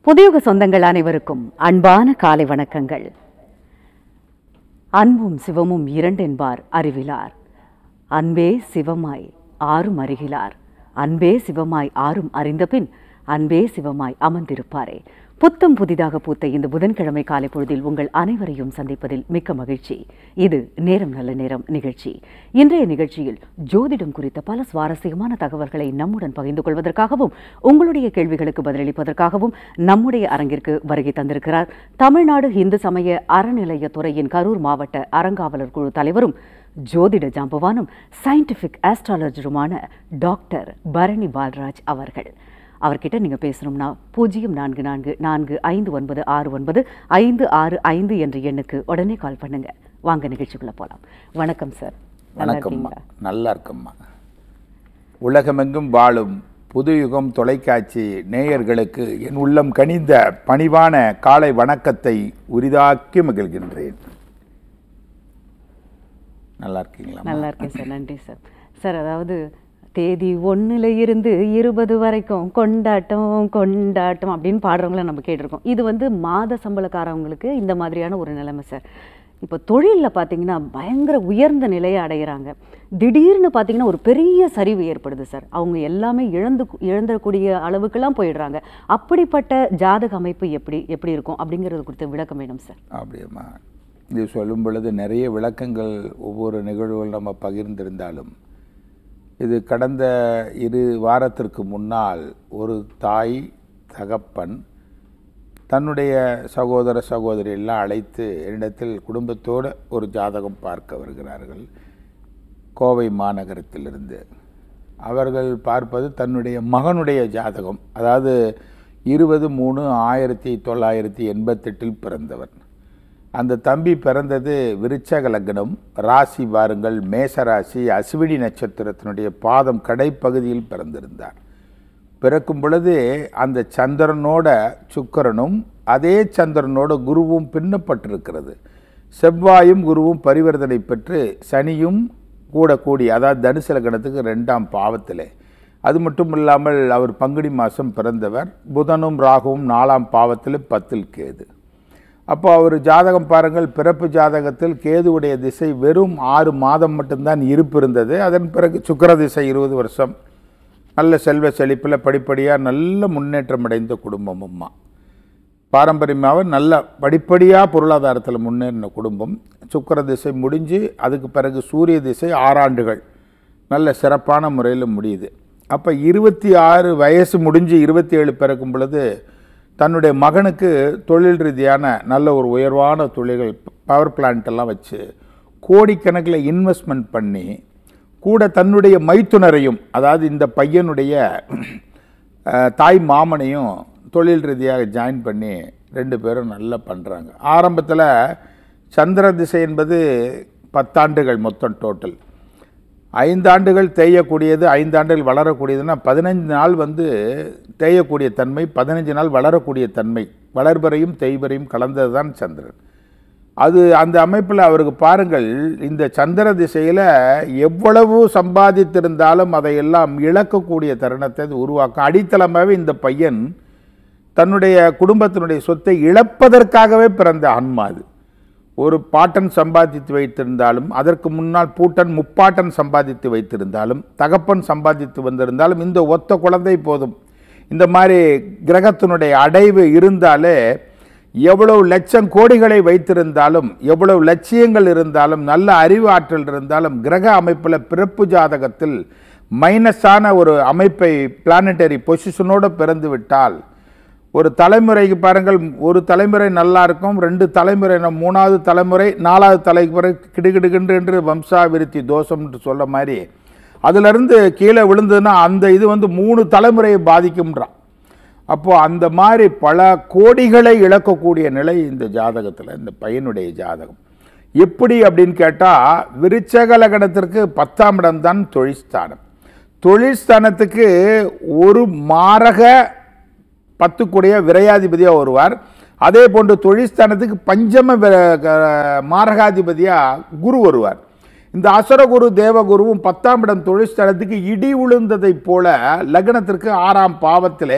புதியுக சொந்தங்கள் அனைவருக்கும் அன்பான காலை வணக்கங்கள் அன்பும் சிவமும் இரண்டென்பார் அறிவிலார் அன்பே சிவமாய் ஆறும் அறிகிலார் அன்பே சிவமாய் ஆறும் அறிந்தபின் அன்பே சிவமாய் அமர்ந்திருப்பாரே புத்தம் புதிதாக பூத்த இந்த புதன்கிழமை காலை பொழுதில் உங்கள் அனைவரையும் சந்திப்பதில் மிக்க மகிழ்ச்சி இது நேரம் நல்ல நேரம் நிகழ்ச்சி இன்றைய நிகழ்ச்சியில் ஜோதிடம் குறித்த பல சுவாரஸ்யமான தகவல்களை நம்முடன் பகிர்ந்து கொள்வதற்காகவும் உங்களுடைய கேள்விகளுக்கு பதிலளிப்பதற்காகவும் நம்முடைய அரங்கிற்கு வருகை தந்திருக்கிறார் தமிழ்நாடு இந்து சமய அறநிலையத்துறையின் கரூர் மாவட்ட அறங்காவலர் குழு தலைவரும் ஜோதிட ஜாம்பவானும் சயின்டிஃபிக் ஆஸ்ட்ராலஜருமான டாக்டர் பரணி பால்ராஜ் அவர்கள் அவர்கிட்ட நீங்க பேசணும்னா பூஜ்ஜியம் நான்கு நான்கு நான்கு ஐந்து ஒன்பது ஆறு ஒன்பது ஐந்து ஆறு ஐந்து என்ற எண்ணுக்கு உடனே கால் பண்ணுங்க வாங்க நிகழ்ச்சிக்குள்ள போலாம் வணக்கம் சார் நல்லா வணக்கம்மா இருக்கீங்களா நல்லா இருக்கம்மா உலகமெங்கும் வாழும் புதுயுகம் தொலைக்காட்சி நேயர்களுக்கு என் உள்ளம் கனிந்த பணிவான காலை வணக்கத்தை உரிதாக்கி மகிழ்கின்றேன் நல்லா இருக்கீங்களா நல்லா இருக்கேன் சார் நன்றி சார் சார் அதாவது தேதி ஒண்ணுல இருந்து இருபது வரைக்கும் கொண்டாட்டம் கொண்டாட்டம் அப்படின்னு பாடுறவங்கள நம்ம கேட்டிருக்கோம் இது வந்து மாத சம்பளக்காரவங்களுக்கு இந்த மாதிரியான ஒரு நிலைமை சார் இப்போ தொழிலில் பார்த்தீங்கன்னா பயங்கர உயர்ந்த நிலையை அடைகிறாங்க திடீர்னு பார்த்தீங்கன்னா ஒரு பெரிய சரிவு ஏற்படுது சார் அவங்க எல்லாமே இழந்து இழந்தக்கூடிய அளவுக்கெல்லாம் போயிடுறாங்க அப்படிப்பட்ட ஜாதக அமைப்பு எப்படி எப்படி இருக்கும் அப்படிங்கிறது குறித்த விளக்கம் வேணும் சார் அப்படியம்மா இது சொல்லும் பொழுது நிறைய விளக்கங்கள் ஒவ்வொரு நிகழ்வுகள் நம்ம பகிர்ந்திருந்தாலும் இது கடந்த இரு வாரத்திற்கு முன்னால் ஒரு தாய் தகப்பன் தன்னுடைய சகோதர சகோதரி எல்லாம் அழைத்து என்னிடத்தில் குடும்பத்தோடு ஒரு ஜாதகம் பார்க்க வருகிறார்கள் கோவை மாநகரத்திலிருந்து அவர்கள் பார்ப்பது தன்னுடைய மகனுடைய ஜாதகம் அதாவது இருபது மூணு ஆயிரத்தி தொள்ளாயிரத்தி எண்பத்தெட்டில் பிறந்தவர் அந்த தம்பி பிறந்தது விருச்சக லக்னம் ராசி பாருங்கள் மேசராசி அஸ்வினி நட்சத்திரத்தினுடைய பாதம் கடைப்பகுதியில் பிறந்திருந்தார் பிறக்கும் பொழுது அந்த சந்திரனோட சுக்கிரனும் அதே சந்திரனோட குருவும் பின்னப்பட்டிருக்கிறது செவ்வாயும் குருவும் பரிவர்த்தனை பெற்று சனியும் கூட கூடி அதாவது தனுசு லக்னத்துக்கு ரெண்டாம் பாவத்திலே அது மட்டும் இல்லாமல் அவர் பங்குனி மாதம் பிறந்தவர் புதனும் ராகுவும் நாலாம் பாவத்தில் பத்தில் கேது அப்போ அவர் ஜாதகம் பாருங்கள் பிறப்பு ஜாதகத்தில் கேதுவுடைய திசை வெறும் ஆறு மாதம் மட்டும்தான் இருப்பு இருந்தது அதன் பிறகு சுக்கிர திசை இருபது வருஷம் நல்ல செல்வ செழிப்பில் படிப்படியாக நல்ல முன்னேற்றம் அடைந்த குடும்பம் அம்மா பாரம்பரியமாக நல்ல படிப்படியாக பொருளாதாரத்தில் முன்னேறின குடும்பம் சுக்கிர திசை முடிஞ்சு அதுக்கு பிறகு சூரிய திசை ஆறாண்டுகள் நல்ல சிறப்பான முறையில் முடியுது அப்போ இருபத்தி ஆறு வயசு முடிஞ்சு இருபத்தி ஏழு பிறக்கும் பொழுது தன்னுடைய மகனுக்கு தொழில் ரீதியான நல்ல ஒரு உயர்வான தொழில்கள் பவர் பிளான்ட் எல்லாம் வச்சு கோடிக்கணக்கில் இன்வெஸ்ட்மெண்ட் பண்ணி கூட தன்னுடைய மைத்துனரையும் அதாவது இந்த பையனுடைய அஹ், தாய் மாமனையும் தொழில் ரீதியாக ஜாயின் பண்ணி ரெண்டு பேரும் நல்லா பண்ணுறாங்க ஆரம்பத்தில் சந்திர திசை என்பது பத்தாண்டுகள் மொத்தம் டோட்டல் ஐந்தாண்டுகள் தேயக்கூடியது ஐந்தாண்டுகள் வளரக்கூடியதுன்னா பதினஞ்சு நாள் வந்து தேயக்கூடிய தன்மை பதினஞ்சு நாள் வளரக்கூடிய தன்மை வளர்பறையும் தேய்வரையும் கலந்தது தான் சந்திரன் அது அந்த அமைப்பில் அவருக்கு பாருங்கள் இந்த சந்திர திசையில் எவ்வளவு சம்பாதித்திருந்தாலும் அதையெல்லாம் இழக்கக்கூடிய தருணத்தை அது உருவாக்கும் அடித்தளமாகவே இந்த பையன் தன்னுடைய குடும்பத்தினுடைய சொத்தை இழப்பதற்காகவே பிறந்த ஆன்மா அது ஒரு பாட்டன் சம்பாதித்து வைத்திருந்தாலும் அதற்கு முன்னால் பூட்டன் முப்பாட்டன் சம்பாதித்து வைத்திருந்தாலும் தகப்பன் சம்பாதித்து வந்திருந்தாலும் இந்த ஒத்த குழந்தை போதும் இந்த மாதிரி கிரகத்தினுடைய அடைவு இருந்தாலே எவ்வளவு லட்சம் கோடிகளை வைத்திருந்தாலும் எவ்வளவு லட்சியங்கள் இருந்தாலும் நல்ல அறிவு ஆற்றல் இருந்தாலும் கிரக அமைப்பில் பிறப்பு ஜாதகத்தில் மைனஸான ஒரு அமைப்பை பிளானட்டரி பொசிஷனோடு பிறந்து விட்டால் ஒரு தலைமுறைக்கு பாருங்கள் ஒரு தலைமுறை நல்லா இருக்கும் ரெண்டு தலைமுறை நம் மூணாவது தலைமுறை நாலாவது தலைமுறை கிடுகிடுகின்று என்று வம்சாவிருத்தி தோஷம் என்று சொல்ல மாதிரி அதிலிருந்து கீழே விழுந்ததுன்னா அந்த இது வந்து மூணு தலைமுறையை பாதிக்கும்ன்றான் அப்போது அந்த மாதிரி பல கோடிகளை இழக்கக்கூடிய நிலை இந்த ஜாதகத்தில் இந்த பையனுடைய ஜாதகம் எப்படி அப்படின்னு கேட்டால் விருச்சக லக்னத்திற்கு பத்தாம் இடம் தான் தொழிற்ஸ்தானம் தொழிற்ஸ்தானத்துக்கு ஒரு மாரக பத்துக்குடைய விரையாதிபதியாக வருவார் அதே போன்று தொழிற்ஸ்தானத்துக்கு பஞ்சம விர- க- மாரகாதிபதியாக குரு வருவார் இந்த அசுரகுரு தேவகுருவும் பத்தாம் இடம் தொழிற்ஸ்தானத்துக்கு இடி விழுந்ததைப் போல லக்னத்திற்கு ஆறாம் பாவத்திலே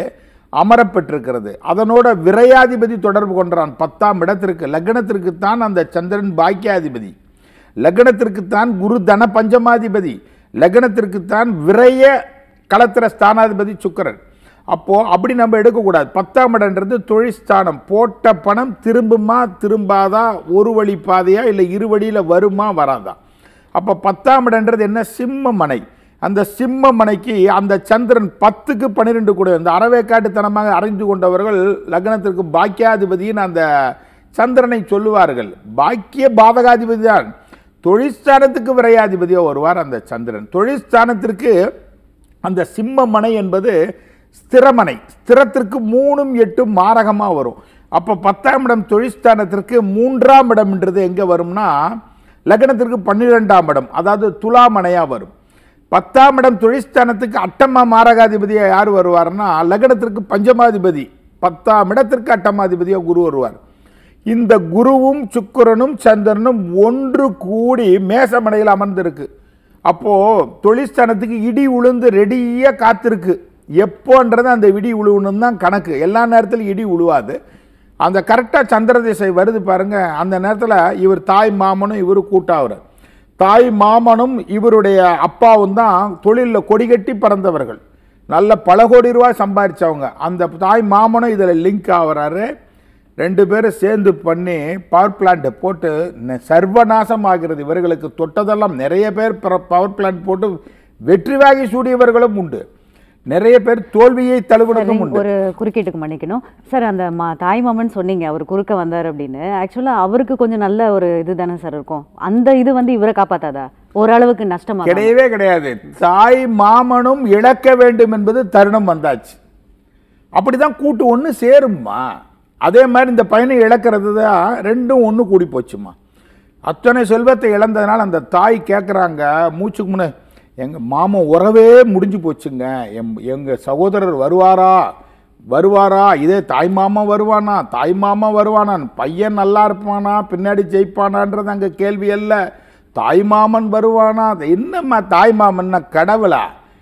அமரப்பெற்றிருக்கிறது அதனோட விரையாதிபதி தொடர்பு கொண்டான் பத்தாம் இடத்திற்கு லக்னத்திற்குத்தான் அந்த சந்திரன் பாக்கியாதிபதி லக்னத்திற்குத்தான் குரு தன பஞ்சமாதிபதி லக்னத்திற்குத்தான் விரைய களத்திர ஸ்தானாதிபதி சுக்கிரன் அப்போ அப்படி நம்ம எடுக்கக்கூடாது பத்தாம் இடம்ன்றது தொழிற்ஸ்தானம் போட்ட பணம் திரும்புமா திரும்பாதா ஒரு வழி பாதையா இல்லை இரு வழியில் வருமா வராதா அப்போ பத்தாம் இடம்ன்றது என்ன சிம்ம மனை அந்த சிம்ம மனைக்கு அந்த சந்திரன் பத்துக்கு பன்னிரெண்டு கூட இந்த அறவேக்காட்டுத்தனமாக அறிந்து கொண்டவர்கள் லக்னத்திற்கு பாக்கியாதிபதியின் அந்த சந்திரனை சொல்லுவார்கள் பாக்கிய பாதகாதிபதி தான் தொழிற்ஸ்தானத்துக்கு விரையாதிபதியோ வருவார் அந்த சந்திரன் தொழிற்ஸ்தானத்திற்கு அந்த சிம்ம மனை என்பது ஸ்திரமனை ஸ்திரத்திற்கு மூணும் எட்டும் மாரகமாக வரும் அப்போ பத்தாம் இடம் தொழிற்ஸ்தானத்திற்கு மூன்றாம் இடம்ன்றது எங்கே வரும்னா லக்னத்திற்கு பன்னிரெண்டாம் இடம் அதாவது துலாமனையாக வரும் பத்தாம் இடம் தொழிற்ஸ்தானத்துக்கு அட்டமா மாரகாதிபதியாக யார் வருவார்னா லக்னத்திற்கு பஞ்சமாதிபதி பத்தாம் இடத்திற்கு அட்டமாதிபதியாக குரு வருவார் இந்த குருவும் சுக்கிரனும் சந்திரனும் ஒன்று கூடி மேசமனையில் அமர்ந்திருக்கு அப்போ தொழிற்ஸ்தானத்துக்கு இடி உளுந்து ரெடியாக காத்திருக்கு எப்போன்றது அந்த இடி உழுவணும் தான் கணக்கு எல்லா நேரத்திலும் இடி உழுவாது அந்த கரெக்டாக சந்திர திசை வருது பாருங்க அந்த நேரத்தில் இவர் தாய் மாமனும் இவர் கூட்டாகிறார் தாய் மாமனும் இவருடைய அப்பாவும் தான் தொழிலில் கொடிகட்டி பறந்தவர்கள் நல்ல பல கோடி ரூபாய் சம்பாதிச்சவங்க அந்த தாய் மாமனும் இதில் லிங்க் ஆகுறாரு ரெண்டு பேரும் சேர்ந்து பண்ணி பவர் பிளான்ட் போட்டு ந- சர்வநாசம் ஆகிறது இவர்களுக்கு தொட்டதெல்லாம் நிறைய பேர் பவர் பிளான்ட் போட்டு வெற்றி வாகி சூடியவர்களும் உண்டு நிறைய பேர் தோல்வியை தழுவினதும் உண்டு ஒரு குறுக்கீட்டுக்கு மன்னிக்கணும் சார் அந்த மா தாய் மாமன் சொன்னீங்க அவர் குறுக்க வந்தார் அப்படின்னு ஆக்சுவலாக அவருக்கு கொஞ்சம் நல்ல ஒரு இது தானே சார் இருக்கும் அந்த இது வந்து இவரை காப்பாத்தாதா ஓரளவுக்கு நஷ்டமா கிடையவே கிடையாது தாய் மாமனும் இழக்க வேண்டும் என்பது தருணம் வந்தாச்சு அப்படிதான் கூட்டு ஒன்று சேரும்மா அதே மாதிரி இந்த பையனை இழக்கிறது தான் ரெண்டும் ஒன்று கூடி போச்சுமா அத்தனை செல்வத்தை இழந்ததுனால அந்த தாய் கேட்குறாங்க மூச்சுக்கு முன்னே எங்கள் மாமன் உறவே முடிஞ்சு போச்சுங்க எம் எங்கள் சகோதரர் வருவாரா வருவாரா இதே தாய் மாமா வருவானா தாய் மாமா வருவானான் பையன் நல்லா இருப்பானா பின்னாடி ஜெயிப்பானான்றது அங்கே கேள்வி அல்ல தாய் மாமன் வருவானா அது என்னம்மா தாய் மாமன்னா கடவுளா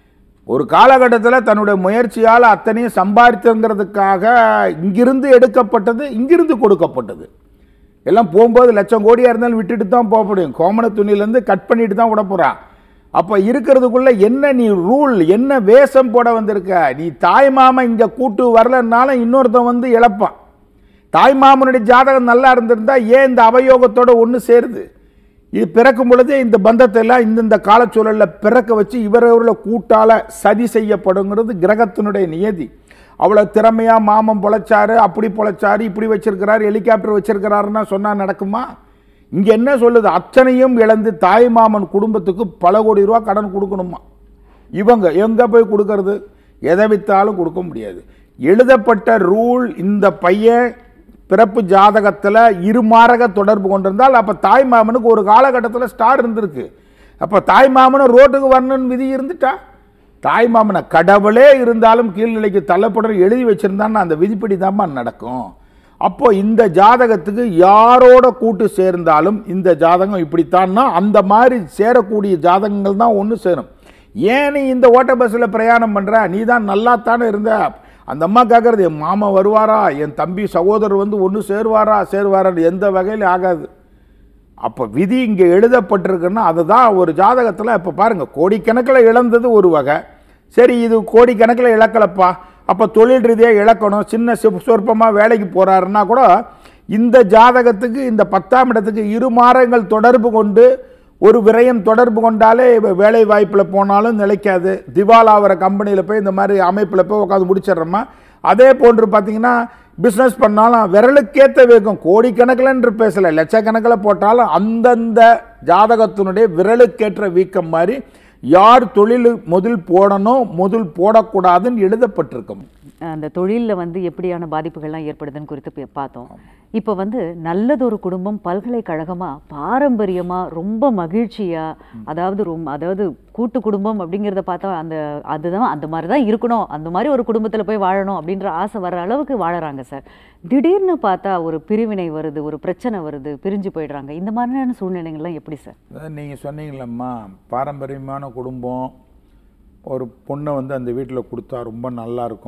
ஒரு காலகட்டத்தில் தன்னுடைய முயற்சியால் அத்தனையும் சம்பாதித்துங்கிறதுக்காக இங்கிருந்து எடுக்கப்பட்டது இங்கிருந்து கொடுக்கப்பட்டது எல்லாம் போகும்போது லட்சம் கோடியாக இருந்தாலும் விட்டுட்டு தான் போக முடியும் கோமண துணியிலேருந்து கட் பண்ணிட்டு தான் விட போகிறான் அப்போ இருக்கிறதுக்குள்ள என்ன நீ ரூல் என்ன வேஷம் போட வந்திருக்க நீ தாய் மாமன் இங்கே கூட்டு வரலன்னாலும் இன்னொருத்தன் வந்து இழப்பான் தாய் மாமனுடைய ஜாதகம் நல்லா இருந்திருந்தா ஏன் இந்த அவயோகத்தோட ஒன்று சேருது இது பிறக்கும் பொழுதே இந்த பந்தத்தை எல்லாம் இந்தந்த காலச்சூழலில் பிறக்க வச்சு இவரவர்கள கூட்டால சதி செய்யப்படுங்கிறது கிரகத்தினுடைய நியதி அவ்வளோ திறமையாக மாமன் பொழைச்சாரு அப்படி பொழைச்சாரு இப்படி வச்சிருக்கிறாரு ஹெலிகாப்டர் வச்சிருக்கிறாருன்னா சொன்னால் நடக்குமா இங்கே என்ன சொல்லுது அத்தனையும் இழந்து தாய் மாமன் குடும்பத்துக்கு பல கோடி ரூபா கடன் கொடுக்கணுமா இவங்க எங்கே போய் கொடுக்கறது எதை வித்தாலும் கொடுக்க முடியாது எழுதப்பட்ட ரூல் இந்த பையன் பிறப்பு ஜாதகத்தில் இருமாரக தொடர்பு கொண்டிருந்தால் அப்போ தாய் மாமனுக்கு ஒரு காலகட்டத்தில் ஸ்டார் இருந்திருக்கு அப்போ தாய் மாமனும் ரோட்டுக்கு வரணும்னு விதி இருந்துட்டா தாய் மாமனை கடவுளே இருந்தாலும் கீழ்நிலைக்கு தள்ளப்படுற எழுதி வச்சிருந்தான்னு அந்த விதிப்படி தான்மா நடக்கும் அப்போ இந்த ஜாதகத்துக்கு யாரோட கூட்டு சேர்ந்தாலும் இந்த ஜாதகம் இப்படித்தான்னா அந்த மாதிரி சேரக்கூடிய ஜாதகங்கள் தான் ஒன்று சேரும் ஏன் நீ இந்த ஓட்ட பஸ்ஸில் பிரயாணம் பண்ணுற நீ தான் நல்லா தானே இருந்த அந்த அம்மா கேட்குறது என் மாமா வருவாரா என் தம்பி சகோதரர் வந்து ஒன்று சேருவாரா சேருவாரான்னு எந்த வகையிலும் ஆகாது அப்போ விதி இங்கே எழுதப்பட்டிருக்குன்னா அதுதான் ஒரு ஜாதகத்தில் இப்போ பாருங்கள் கோடிக்கணக்கில் இழந்தது ஒரு வகை சரி இது கோடிக்கணக்கில் இழக்கலப்பா அப்போ தொழில் ரீதியாக இழக்கணும் சின்ன சிப் சொற்பமாக வேலைக்கு போகிறாருன்னா கூட இந்த ஜாதகத்துக்கு இந்த பத்தாம் இடத்துக்கு இரு மாதங்கள் தொடர்பு கொண்டு ஒரு விரயம் தொடர்பு கொண்டாலே இப்ப வேலை வாய்ப்பில் போனாலும் நிலைக்காது திவால் ஆகிற கம்பெனியில் போய் இந்த மாதிரி அமைப்பில் போய் உட்காந்து முடிச்சிடுறோமா அதே போன்று பார்த்தீங்கன்னா பிஸ்னஸ் பண்ணாலும் விரலுக்கேற்ற வேகம் கோடிக்கணக்கில் என்று பேசலை லட்சக்கணக்கில் போட்டாலும் அந்தந்த ஜாதகத்தினுடைய விரலுக்கேற்ற வீக்கம் மாதிரி யார் தொழில் முதல் போடணும் முதல் போடக்கூடாதுன்னு எழுதப்பட்டிருக்கும் அந்த தொழிலில் வந்து எப்படியான பாதிப்புகள்லாம் ஏற்படுதுன்னு குறித்து பே- பார்த்தோம் இப்போ வந்து நல்லதொரு குடும்பம் பல்கலைக்கழகமாக பாரம்பரியமாக ரொம்ப மகிழ்ச்சியாக அதாவது ரொம்ப அதாவது கூட்டு குடும்பம் அப்படிங்கிறத பார்த்தா அந்த அதுதான் அந்த மாதிரி தான் இருக்கணும் அந்த மாதிரி ஒரு குடும்பத்தில் போய் வாழணும் அப்படின்ற ஆசை வர அளவுக்கு வாழறாங்க சார் திடீர்னு பார்த்தா ஒரு பிரிவினை வருது ஒரு பிரச்சனை வருது பிரிஞ்சு போயிடுறாங்க இந்த மாதிரியான சூழ்நிலைகள்லாம் எப்படி சார் அதான் நீங்கள் சொன்னீங்களம்மா பாரம்பரியமான குடும்பம் ஒரு பொண்ணை வந்து அந்த வீட்டில் கொடுத்தா ரொம்ப நல்லா இருக்கும்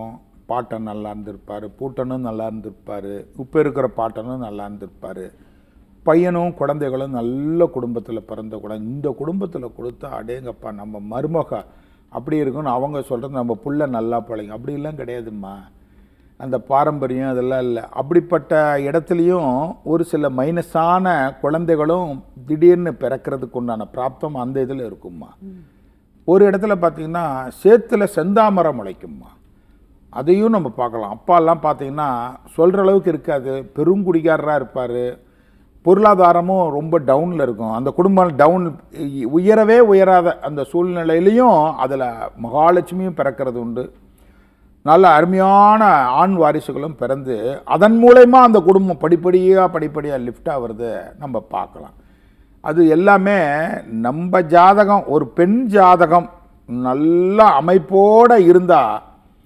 பாட்டன் நல்லா இருந்திருப்பார் பூட்டனும் நல்லா இருந்திருப்பார் இப்போ இருக்கிற பாட்டனும் நல்லா இருந்திருப்பார் பையனும் குழந்தைகளும் நல்ல குடும்பத்தில் பிறந்த குழந்தை இந்த குடும்பத்தில் கொடுத்தா அடேங்கப்பா நம்ம மருமக அப்படி இருக்குன்னு அவங்க சொல்கிறது நம்ம புள்ள நல்லா பழகும் அப்படிலாம் கிடையாதும்மா அந்த பாரம்பரியம் அதெல்லாம் இல்லை அப்படிப்பட்ட இடத்துலையும் ஒரு சில மைனஸான குழந்தைகளும் திடீர்னு பிறக்கிறதுக்கு உண்டான பிராப்தம் அந்த இதில் இருக்கும்மா ஒரு இடத்துல பார்த்தீங்கன்னா சேத்துல செந்தாமரம் முளைக்கும்மா அதையும் நம்ம பார்க்கலாம் அப்பாலாம் பார்த்தீங்கன்னா சொல்கிற அளவுக்கு இருக்காது பெருங்குடிகாரராக இருப்பார் பொருளாதாரமும் ரொம்ப டவுனில் இருக்கும் அந்த குடும்பம் டவுன் உயரவே உயராத அந்த சூழ்நிலையிலையும் அதில் மகாலட்சுமியும் பிறக்கிறது உண்டு நல்ல அருமையான ஆண் வாரிசுகளும் பிறந்து அதன் மூலயமா அந்த குடும்பம் படிப்படியாக படிப்படியாக லிஃப்ட் ஆகிறது நம்ம பார்க்கலாம் அது எல்லாமே நம்ம ஜாதகம் ஒரு பெண் ஜாதகம் நல்ல அமைப்போடு இருந்தால்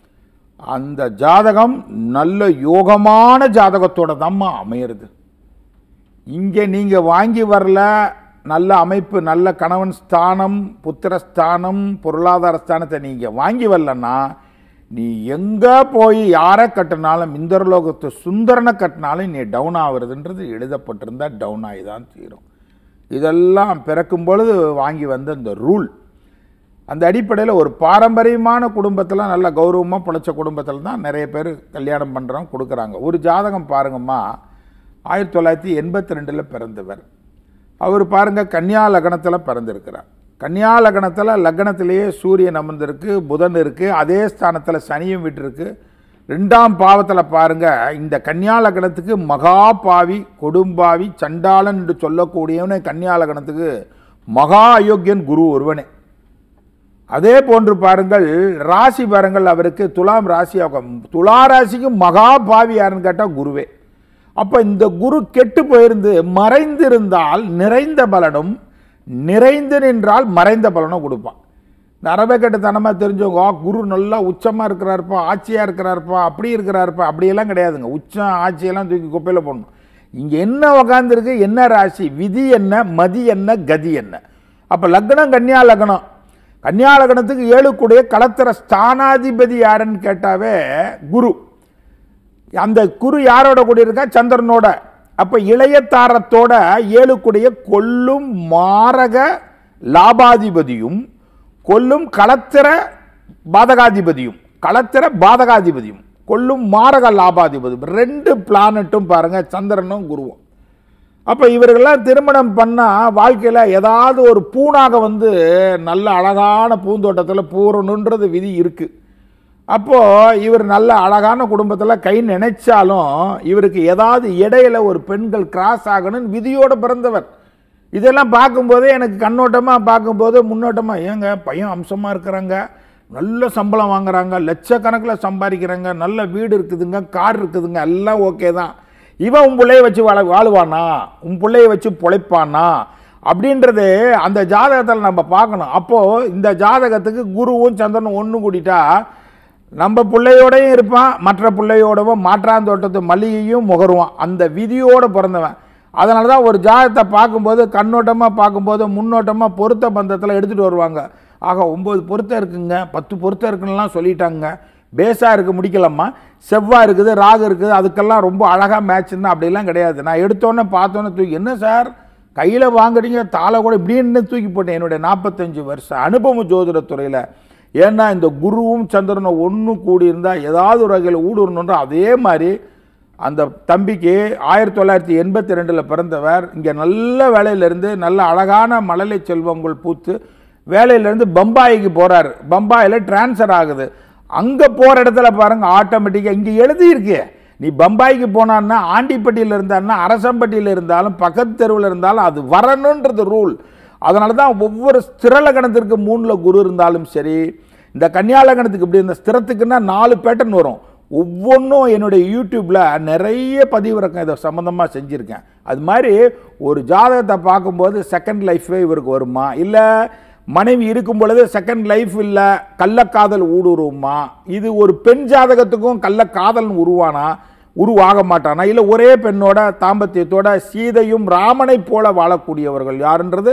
அந்த ஜாதகம் நல்ல யோகமான ஜாதகத்தோட தாம்மா அமையிறது இங்கே நீங்கள் வாங்கி வரல நல்ல அமைப்பு நல்ல கணவன் ஸ்தானம் புத்திர ஸ்தானம் பொருளாதார ஸ்தானத்தை நீங்கள் வாங்கி வரலன்னா நீ எங்கே போய் யாரை கட்டினாலும் இந்தர்லோகத்து சுந்தரனை கட்டினாலும் நீ டவுன் ஆகுறதுன்றது எழுதப்பட்டிருந்தா டவுன் ஆகி தான் தீரும் இதெல்லாம் பிறக்கும் பொழுது வாங்கி வந்த இந்த ரூல் அந்த அடிப்படையில் ஒரு பாரம்பரியமான குடும்பத்தில் நல்ல கௌரவமாக பிழைச்ச குடும்பத்தில் தான் நிறைய பேர் கல்யாணம் பண்ணுறோம் கொடுக்குறாங்க ஒரு ஜாதகம் பாருங்கம்மா ஆயிரத்தி தொள்ளாயிரத்தி எண்பத்தி ரெண்டில் பிறந்தவர் அவர் பாருங்க கன்னியா லக்னத்தில் பிறந்திருக்கிறார் கன்னியா லக்னத்தில் லக்னத்திலேயே சூரியன் அமர்ந்திருக்கு புதன் இருக்குது அதே ஸ்தானத்தில் சனியும் விட்டுருக்கு ரெண்டாம் பாவத்தில் பாருங்க இந்த கன்னியா லக்னத்துக்கு மகா பாவி கொடும்பாவி சண்டாளன் என்று சொல்லக்கூடியவனே கன்னியா லக்னத்துக்கு மகா அயோக்கியன் குரு ஒருவனே அதே போன்று பாருங்கள் ராசி பாருங்கள் அவருக்கு துலாம் ராசி துலா ராசிக்கு மகா பாவி யாருன்னு கேட்டால் குருவே அப்போ இந்த குரு கெட்டு போயிருந்து மறைந்திருந்தால் நிறைந்த பலனும் நிறைந்து நின்றால் மறைந்த பலனும் கொடுப்பான் இந்த அரபக்கட்டுத்தனமாக தெரிஞ்சவங்க "ஆ, குரு நல்லா உச்சமாக இருக்கிறாருப்பா ஆட்சியாக இருக்கிறாருப்பா அப்படி இருக்கிறாருப்பா அப்படியெல்லாம் கிடையாதுங்க உச்சம் ஆட்சியெல்லாம் தூக்கி குப்பையில் போடணும் இங்கே என்ன உக்காந்துருக்கு என்ன ராசி விதி என்ன மதி என்ன கதி என்ன அப்போ லக்னம் கன்னியா லக்னம் கன்னியா லக்னத்துக்கு ஏழுக்குடைய களத்திர ஸ்தானாதிபதி யாருன்னு கேட்டாவே குரு அந்த குரு யாரோட கூட இருக்கா சந்திரனோட அப்ப இளையத்தாரத்தோட ஏழுக்குடைய கொல்லும் மாரக லாபாதிபதியும் கொல்லும் களத்திர பாதகாதிபதியும் களத்திர பாதகாதிபதியும் கொல்லும் மாரக லாபாதிபதியும் ரெண்டு பிளானட்டும் பாருங்க சந்திரனும் குருவும் அப்போ இவர்கள்லாம் திருமணம் பண்ணால் வாழ்க்கையில் ஏதாவது ஒரு பூனாக வந்து நல்ல அழகான பூந்தோட்டத்தில் பூரணுன்றது விதி இருக்குது அப்போது இவர் நல்ல அழகான குடும்பத்தில் கை நினைச்சாலும் இவருக்கு ஏதாவது இடையில ஒரு பெண்கள் கிராஸ் ஆகணும்னு விதியோடு பிறந்தவர் இதெல்லாம் பார்க்கும்போதே எனக்கு கண்ணோட்டமாக பார்க்கும்போது முன்னோட்டமாக ஏங்க பையன் அம்சமாக இருக்கிறாங்க நல்ல சம்பளம் வாங்குறாங்க லட்சக்கணக்கில் சம்பாதிக்கிறாங்க நல்ல வீடு இருக்குதுங்க கார் இருக்குதுங்க எல்லாம் ஓகே தான் இவன் உன் பிள்ளைய வச்சு வாழ வாழுவானா உன் பிள்ளைய வச்சு பொழைப்பானா அப்படின்றது அந்த ஜாதகத்தில் நம்ம பார்க்கணும் அப்போது இந்த ஜாதகத்துக்கு குருவும் சந்திரனும் ஒன்று கூட்டிட்டா நம்ம பிள்ளையோடையும் இருப்பான் மற்ற பிள்ளையோடவும் மாற்றாந்தோட்டத்து மல்லிகையும் முகருவான் அந்த விதியோடு பிறந்தவன் அதனால தான் ஒரு ஜாதகத்தை பார்க்கும்போது கண்ணோட்டமாக பார்க்கும்போது முன்னோட்டமாக பொருத்த பந்தத்தில் எடுத்துகிட்டு வருவாங்க ஆக ஒம்பது பொருத்தம் இருக்குங்க பத்து பொருத்தம் இருக்குன்னுலாம் சொல்லிட்டாங்க பேஸாக இருக்குது முடிக்கலாமா செவ்வாய் இருக்குது ராகு இருக்குது அதுக்கெல்லாம் ரொம்ப அழகாக மேட்ச்னா அப்படிலாம் கிடையாது நான் எடுத்தோன்னே பார்த்தோன்னே தூக்கி என்ன சார் கையில் வாங்குறீங்க தாளை கூட இப்படின்னு தூக்கி போட்டேன் என்னுடைய நாற்பத்தஞ்சு வருஷம் அனுபவம் ஜோதிடத்துறையில் ஏன்னா இந்த குருவும் சந்திரனும் ஒன்று கூடி இருந்தால் ஏதாவது ஒரு வகையில் ஊடுருணுன்ற அதே மாதிரி அந்த தம்பிக்கு ஆயிரத்தி தொள்ளாயிரத்தி எண்பத்தி ரெண்டில் பிறந்தவர் இங்கே நல்ல வேலையிலேருந்து நல்ல அழகான மழலை செல்வங்கள் பூத்து வேலையிலேருந்து பம்பாய்க்கு போகிறார் பம்பாயில் டிரான்ஸ்ஃபர் ஆகுது அங்கே போகிற இடத்துல பாருங்க ஆட்டோமேட்டிக்காக இங்கே எழுதியிருக்கு நீ பம்பாய்க்கு போனான்னா ஆண்டிப்பட்டியில் இருந்தான்னா அரசம்பட்டியில் இருந்தாலும் பக்கத்து தெருவில் இருந்தாலும் அது வரணுன்றது ரூல் அதனால தான் ஒவ்வொரு ஸ்திரலகணத்திற்கு மூணில் குரு இருந்தாலும் சரி இந்த கன்னியாலகணத்துக்கு இப்படி இந்த ஸ்திரத்துக்குன்னா நாலு பேட்டர்ன் வரும் ஒவ்வொன்றும் என்னுடைய யூடியூப்பில் நிறைய பதிவிறக்கம் இதை சம்மந்தமாக செஞ்சுருக்கேன் அது மாதிரி ஒரு ஜாதகத்தை பார்க்கும்போது செகண்ட் லைஃபே இவருக்கு வருமா இல்லை மனைவி இருக்கும் பொழுது செகண்ட் லைஃப் இல்லை கள்ளக்காதல் ஊடுருவுமா இது ஒரு பெண் ஜாதகத்துக்கும் கள்ளக்காதல் உருவானா உருவாக மாட்டானா இல்லை ஒரே பெண்ணோட தாம்பத்தியத்தோட சீதையும் ராமனை போல வாழக்கூடியவர்கள் யாருன்றது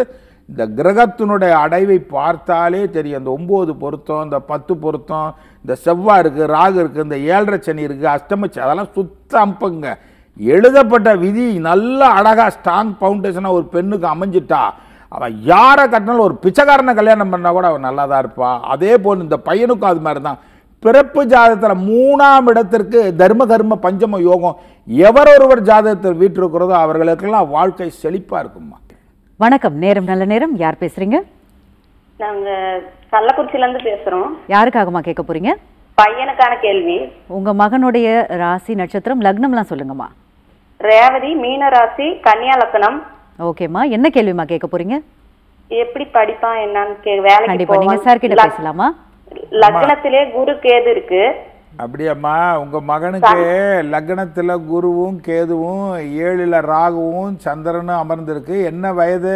இந்த கிரகத்தினுடைய அடைவை பார்த்தாலே தெரியும் இந்த ஒம்பது பொருத்தம் இந்த பத்து பொருத்தம் இந்த செவ்வாய் இருக்குது ராகு இருக்குது இந்த ஏழரை சனி இருக்குது அஷ்டமச்சி அதெல்லாம் சுத்த அம்புங்க எழுதப்பட்ட விதி நல்ல அழகாக ஸ்ட்ராங் ஃபவுண்டேஷனாக ஒரு பெண்ணுக்கு அமைஞ்சிட்டா அவன் யாரை கட்டினாலும் ஒரு பிச்சைக்காரனை கல்யாணம் பண்ணால் கூட அவன் நல்லா தான் இருப்பா அதே போல் இந்த பையனுக்கும் அது மாதிரி தான் பிறப்பு ஜாதகத்தில் மூணாம் இடத்திற்கு தர்ம கர்ம பஞ்சம யோகம் எவரொருவர் ஜாதகத்தில் வீற்றிருக்கிறதோ அவர்களுக்கெல்லாம் வாழ்க்கை செழிப்பாக இருக்குமா வணக்கம் நேரம் நல்ல நேரம் யார் பேசுறீங்க நாங்க கள்ளக்குறிச்சில இருந்து பேசுறோம் யாருக்காகமா கேட்க போறீங்க பையனுக்கான கேள்வி உங்க மகனுடைய ராசி நட்சத்திரம் லக்னம்லாம் சொல்லுங்கம்மா ரேவதி மீன ராசி கன்னியா லக்னம் ஓகேம்மா என்ன கேள்விமா கேட்க போறீங்க எப்படி படிப்பான் என்னன்னு கே வேலைக்கு கண்டிப்பா நீங்க போவான். சார் கிட்ட லக்- பேசலாமா லக்னத்திலே குரு கேது இருக்கு அப்படியாம்மா உங்கள் மகனுக்கு லக்னத்தில் குருவும் கேதுவும் ஏழில் ராகுவும் சந்திரனும் அமர்ந்திருக்கு என்ன வயது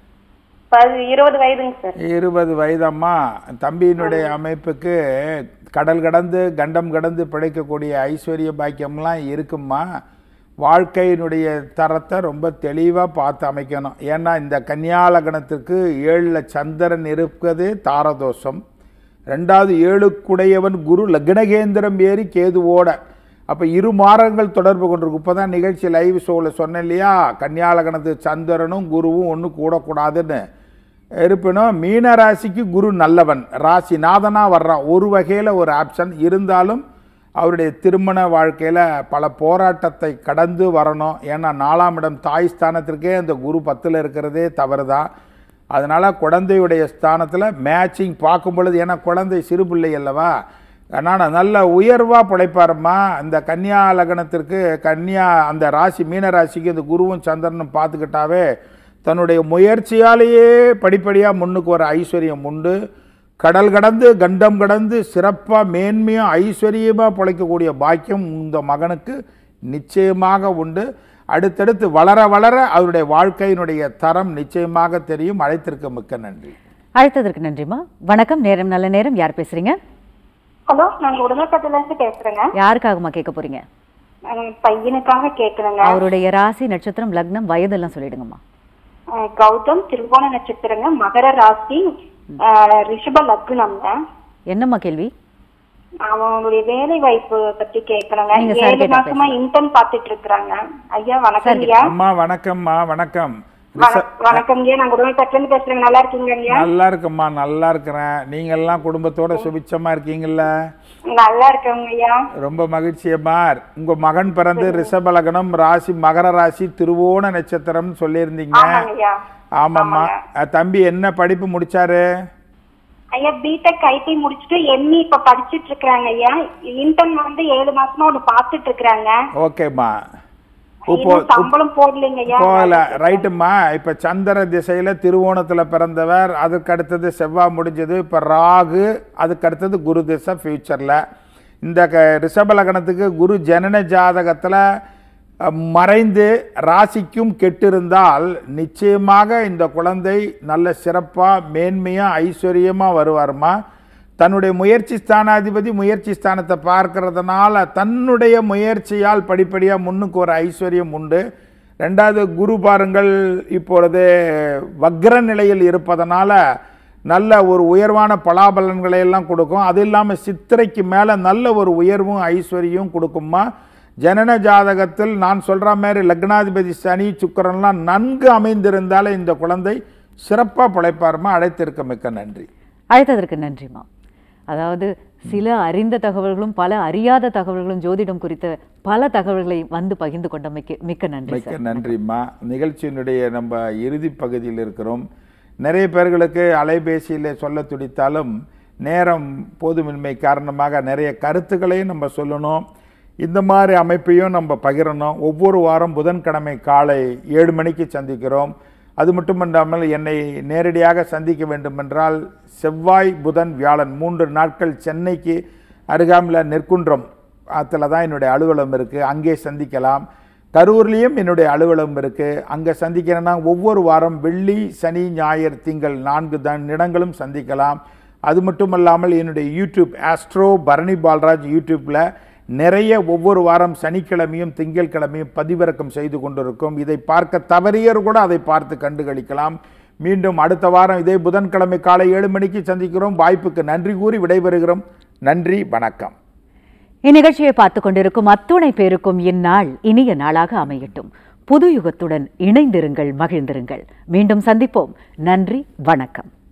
பதி- இருபது வயதுங்க சார் இருபது வயதம்மா தம்பியினுடைய அமைப்புக்கு கடல் கடந்து கண்டம் கடந்து பிழைக்கக்கூடிய ஐஸ்வர்ய பாக்கியம்லாம் இருக்கும்மா வாழ்க்கையினுடைய தரத்தை ரொம்ப தெளிவாக பார்த்து அமைக்கணும் ஏன்னா இந்த கன்னியாலகணத்திற்கு ஏழில் சந்திரன் இருப்பது தாரதோஷம் ரெண்டாவது ஏழுக்குடையவன் குரு லக்னகேந்திரம் ஏறி கேதுவோட அப்போ இரு மாறங்கள் தொடர்பு கொண்டிருக்கு இப்போ தான் நிகழ்ச்சி லைவ் ஷோவில் சொன்னேன் இல்லையா கன்னியாலகணத்து சந்திரனும் குருவும் ஒன்றும் கூடக்கூடாதுன்னு இருப்பினும் மீன ராசிக்கு குரு நல்லவன் ராசி நாதனாக வர்றான் ஒரு வகையில் ஒரு ஆப்ஷன் இருந்தாலும் அவருடைய திருமண வாழ்க்கையில் பல போராட்டத்தை கடந்து வரணும் ஏன்னா நாலாம் இடம் தாய் ஸ்தானத்திற்கே அந்த குரு பத்தில் இருக்கிறதே தவறு தான் அதனால் குழந்தையுடைய ஸ்தானத்தில் மேட்சிங் பார்க்கும் பொழுது ஏன்னா குழந்தை சிறு பிள்ளை அல்லவா அதனால் நல்ல உயர்வாக பிழைப்பாருமா இந்த கன்னியா லக்னத்திற்கு கன்னியா அந்த ராசி மீன ராசிக்கு இந்த குருவும் சந்திரனும் பார்த்துக்கிட்டாவே தன்னுடைய முயற்சியாலேயே படிப்படியாக முன்னுக்கு வர ஐஸ்வர்யம் உண்டு கடல் கடந்து கண்டம் கடந்து சிறப்பாக மேன்மையாக ஐஸ்வர்யமாக பிழைக்கக்கூடிய பாக்கியம் இந்த மகனுக்கு நிச்சயமாக உண்டு அடுத்தடுத்து வளர வளர அவருடைய வாழ்க்கையினுடைய தரம் நிச்சயமாக தெரியும் அழைத்திருக்க மிக்க நன்றி அழைத்ததற்கு நன்றிம்மா வணக்கம் நேரம் நல்ல நேரம் யார் பேசுறீங்க ஹலோ நாங்க உடனக்கத்துல இருந்து பேசுறேங்க யாருக்காகமா கேட்க போறீங்க அஹ் பையனுக்காக கேட்கணுங்க அவருடைய ராசி நட்சத்திரம் லக்னம் வயதெல்லாம் சொல்லிடுங்கம்மா அஹ் கௌதம் திருவோண நட்சத்திரங்க மகர ராசி அஹ் ரிஷப லக்னம்ங்க என்னம்மா கேள்வி அவனுடைய வேலை வாய்ப்பு பத்தி கேட்கணுங்க நீங்க sir ஏழு கிட்ட மாசமா இன்டர்ன் பாத்துட்டு இருக்காங்க ஐயா வணக்கம் ஐயா அம்மா வணக்கம்மா வணக்கம் வண- வணக்கம் ஐயா நாங்க உடனக்கத்துல இருந்து பேசுறேங்க நல்லா இருக்கீங்க ஐயா நல்லா இருக்கம்மா நல்லா இருக்கிறேன் நீங்கெல்லாம் குடும்பத்தோட சுபிச்சமா இருக்கீங்கல்ல நல்லா இருக்கேங்க ஐயா ரொம்ப மகிழ்ச்சியம்மா உங்க மகன் பிறந்து ரிஷப லக்னம் ராசி மகர ராசி திருவோண நட்சத்திரம்னு சொல்லியிருந்தீங்க ஆமாங்க ஐயா ஆமாம்மா அஹ், தம்பி என்ன படிப்பு முடிச்சாரு ஐயா பிடெக் ஐடி முடிச்சுட்டு எம்இ இப்ப படிச்சிட்டு இருக்காங்க ஐயா இன்டர்ன் வந்து ஏழு மாசமா ஒண்ணு பாத்துட்டு இருக்காங்க ஓகேம்மா இப்போ இன்னும் சம்பளம் போடலைங்க ஐயா போகல ரைட்டும்மா இப்போ சந்திர திசையில் திருவோணத்தில் பிறந்தவர் அதுக்கு அடுத்தது செவ்வாய் முடிஞ்சது இப்போ ராகு அதுக்கு அடுத்தது குரு திசை ஃப்யூச்சரில் இந்த க ரிஷப லக்னத்துக்கு குரு ஜனன ஜாதகத்தில் மறைந்து ராசிக்கும் கெட்டிருந்தால் நிச்சயமாக இந்த குழந்தை நல்ல சிறப்பாக மேன்மையாக ஐஸ்வர்யமாக வருவார்மா தன்னுடைய முயற்சி ஸ்தானாதிபதி முயற்சி ஸ்தானத்தை பார்க்கறதுனால தன்னுடைய முயற்சியால் படிப்படியாக முன்னுக்கு ஒரு ஐஸ்வர்யம் உண்டு ரெண்டாவது குரு பாருங்கள் இப்பொழுது வக்ர நிலையில் இருப்பதனால நல்ல ஒரு உயர்வான பலாபலன்களை எல்லாம் கொடுக்கும் அது இல்லாமல் சித்திரைக்கு மேலே நல்ல ஒரு உயர்வும் ஐஸ்வர்யம் கொடுக்குமா ஜனன ஜாதகத்தில் நான் சொல்கிற மாதிரி லக்னாதிபதி சனி சுக்கிரன்லாம் நன்கு அமைந்திருந்தாலே இந்த குழந்தை சிறப்பாக பிழைப்பாருமா அழைத்திருக்க மிக்க நன்றி அழைத்ததற்கு நன்றிம்மா அதாவது சில அறிந்த தகவல்களும் பல அறியாத தகவல்களும் ஜோதிடம் குறித்த பல தகவல்களை வந்து பகிர்ந்து கொண்டமைக்கு மிக்க நன்றி மிக்க நன்றிம்மா நிகழ்ச்சியினுடைய நம்ம இறுதி பகுதியில் இருக்கிறோம் நிறைய பேர்களுக்கு அலைபேசியில் சொல்ல துடித்தாலும் நேரம் போதுமின்மை காரணமாக நிறைய கருத்துக்களையும் நம்ம சொல்லணும் இந்த மாதிரி அமைப்பையும் நம்ம பகிரணும் ஒவ்வொரு வாரம் புதன்கிழமை காலை ஏழு மணிக்கு சந்திக்கிறோம் அது மட்டுமல்லாமல் என்னை நேரடியாக சந்திக்க வேண்டுமென்றால் செவ்வாய் புதன் வியாழன் மூன்று நாட்கள் சென்னைக்கு அருகாமையில் நெற்குன்றம் அதில் தான் என்னுடைய அலுவலகம் இருக்குது அங்கே சந்திக்கலாம் கரூர்லேயும் என்னுடைய அலுவலகம் இருக்குது அங்கே சந்திக்கிறேன்னா ஒவ்வொரு வாரம் வெள்ளி சனி ஞாயிறு திங்கள் நான்கு தான் இடங்களும் சந்திக்கலாம் அது மட்டுமல்லாமல் என்னுடைய யூடியூப் ஆஸ்ட்ரோ பரணி பால்ராஜ் யூடியூப்பில் நிறைய ஒவ்வொரு வாரம் சனிக்கிழமையும் திங்கட்கிழமையும் பதிவிறக்கம் செய்து கொண்டிருக்கும் இதை பார்க்க தவறியர் கூட அதை பார்த்து கண்டுகளிக்கலாம் மீண்டும் அடுத்த வாரம் இதே புதன்கிழமை காலை ஏழு மணிக்கு சந்திக்கிறோம் வாய்ப்புக்கு நன்றி கூறி விடைபெறுகிறோம் நன்றி வணக்கம் இந்நிகழ்ச்சியை பார்த்துக் கொண்டிருக்கும் அத்துணை பேருக்கும் இந்நாள் இனிய நாளாக அமையட்டும் புது யுகத்துடன் இணைந்திருங்கள் மகிழ்ந்திருங்கள் மீண்டும் சந்திப்போம் நன்றி வணக்கம்